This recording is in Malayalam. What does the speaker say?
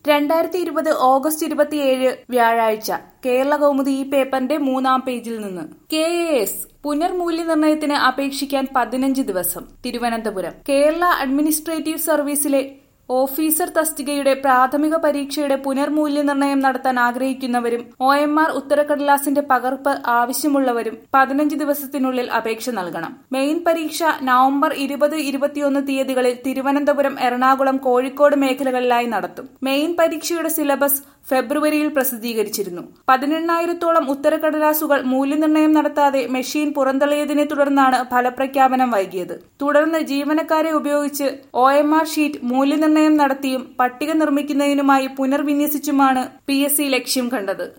രണ്ടായിരത്തി ഇരുപത് ഓഗസ്റ്റ് ഇരുപത്തിയേഴ് വ്യാഴാഴ്ച കേരള കൗമുദി ഈ പേപ്പറിന്റെ മൂന്നാം പേജിൽ നിന്ന് കെ എ എസ് പുനർമൂല്യനിർണയത്തിന് അപേക്ഷിക്കാൻ പതിനഞ്ച് ദിവസം തിരുവനന്തപുരം കേരള അഡ്മിനിസ്ട്രേറ്റീവ് സർവീസിലെ ഓഫീസർ തസ്തികയുടെ പ്രാഥമിക പരീക്ഷയുടെ പുനർമൂല്യനിർണയം നടത്താൻ ആഗ്രഹിക്കുന്നവരും ഒ എം ആർ ഉത്തരക്കടലാസിന്റെ പകർപ്പ് ആവശ്യമുള്ളവരും പതിനഞ്ച് ദിവസത്തിനുള്ളിൽ അപേക്ഷ നൽകണം മെയിൻ പരീക്ഷ നവംബർ ഇരുപത് ഇരുപത്തിയൊന്ന് തീയതികളിൽ തിരുവനന്തപുരം എറണാകുളം കോഴിക്കോട് മേഖലകളിലായി നടത്തും മെയിൻ പരീക്ഷയുടെ സിലബസ് ഫെബ്രുവരിയിൽ പ്രസിദ്ധീകരിച്ചിരുന്നു പതിനെണ്ണായിരത്തോളം ഉത്തരക്കടലാസുകൾ മൂല്യനിർണ്ണയം നടത്താതെ മെഷീൻ പുറന്തള്ളിയതിനെ തുടർന്നാണ് ഫലപ്രഖ്യാപനം വൈകിയത് തുടർന്ന് ജീവനക്കാരെ ഉപയോഗിച്ച് ഒ എം ആർ ഷീറ്റ് മൂല്യനിർണ്ണയം നടത്തിയും പട്ടിക നിർമ്മിക്കുന്നതിനുമായി പുനർവിന്യസിച്ചുമാണ് പി എസ് സി ലക്ഷ്യം കണ്ടത്